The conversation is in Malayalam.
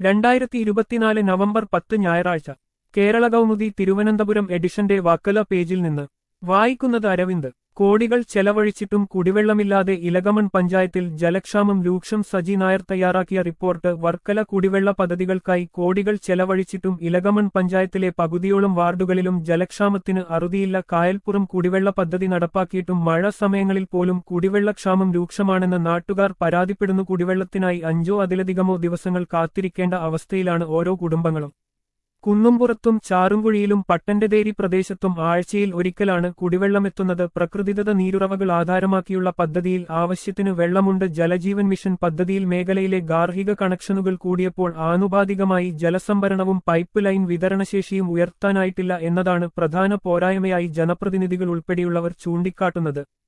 രണ്ടായിരത്തി ഇരുപത്തിനാല് നവംബർ പത്ത് ഞായറാഴ്ച കേരള കൗമുദി തിരുവനന്തപുരം എഡിഷന്റെ വാക്കല പേജിൽ നിന്ന് വായിക്കുന്നത് അരവിന്ദ് കോടികൾ ചെലവഴിച്ചിട്ടും കുടിവെള്ളമില്ലാതെ ഇലകമൺ പഞ്ചായത്തിൽ ജലക്ഷാമം രൂക്ഷം സജി നായർ തയ്യാറാക്കിയ റിപ്പോർട്ട് വർക്കല കുടിവെള്ള പദ്ധതികൾക്കായി കോടികൾ ചെലവഴിച്ചിട്ടും ഇലകമൺ പഞ്ചായത്തിലെ പകുതിയോളം വാർഡുകളിലും ജലക്ഷാമത്തിന് അറുതിയില്ല കായൽപ്പുറം കുടിവെള്ള പദ്ധതി നടപ്പാക്കിയിട്ടും മഴ സമയങ്ങളിൽ പോലും കുടിവെള്ളക്ഷാമം രൂക്ഷമാണെന്ന് നാട്ടുകാർ പരാതിപ്പെടുന്നു കുടിവെള്ളത്തിനായി അഞ്ചോ അതിലധികമോ ദിവസങ്ങൾ കാത്തിരിക്കേണ്ട അവസ്ഥയിലാണ് ഓരോ കുടുംബങ്ങളും കുന്നുംപുറത്തും ചാറുംകുഴിയിലും പട്ടന്റെതേരി പ്രദേശത്തും ആഴ്ചയിൽ ഒരിക്കലാണ് കുടിവെള്ളമെത്തുന്നത് പ്രകൃതിദത്ത നീരുറവകൾ ആധാരമാക്കിയുള്ള പദ്ധതിയിൽ ആവശ്യത്തിന് വെള്ളമുണ്ട് ജലജീവൻ മിഷൻ പദ്ധതിയിൽ മേഖലയിലെ ഗാർഹിക കണക്ഷനുകൾ കൂടിയപ്പോൾ ആനുപാതികമായി ജലസംഭരണവും പൈപ്പ് ലൈൻ വിതരണശേഷിയും ഉയർത്താനായിട്ടില്ല എന്നതാണ് പ്രധാന പോരായ്മയായി ജനപ്രതിനിധികൾ ഉൾപ്പെടെയുള്ളവർ ചൂണ്ടിക്കാട്ടുന്നത്